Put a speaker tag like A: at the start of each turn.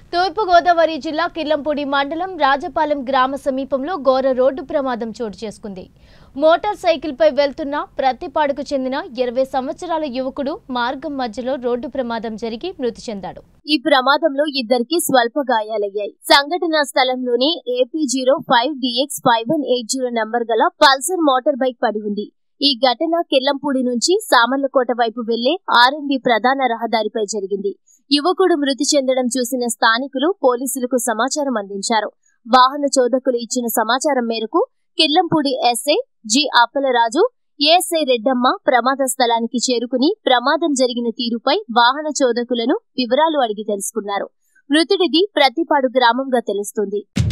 A: తూర్పుగోదావరి జిల్లా కిల్లంపూడి మండలం రాజపాలెం గ్రామ సమీపంలో ఘోర రోడ్డు ప్రమాదం చోటు చేసుకుంది మోటార్ సైకిల్పై వెళ్తున్న ప్రతిపాడుకు చెందిన ఇరవై సంవత్సరాల యువకుడు మార్గం మధ్యలో రోడ్డు ప్రమాదం జరిగి మృతి చెందాడు ఈ ప్రమాదంలో ఇద్దరికి స్వల్ప గాయాలయ్యాయి సంఘటనా స్థలంలోని AP zero five DX five one eight zero number గల పల్సర్ మోటార్ బైక్ పడి ఉంది ఈ ఘటన కిల్లంపూడి నుంచి సామర్లకోట వైపు వెళ్లే ఆర్ఎంబి ప్రధాన రహదారిపై జరిగింది యువకుడు మృతి చెందడం చూసిన స్థానికులు పోలీసులకు సమాచారం అందించారు వాహన చోదకులు ఇచ్చిన సమాచారం మేరకు Killampudi SI G Appalaraju ASI Reddamma ప్రమాద స్థలానికి చేరుకుని ప్రమాదం జరిగిన తీరుపై వాహన చోదకులను వివరాలు అడిగి తెలుసుకున్నారు మృతుడిది ప్రతిపాడు గ్రామంగా తెలుస్తుంది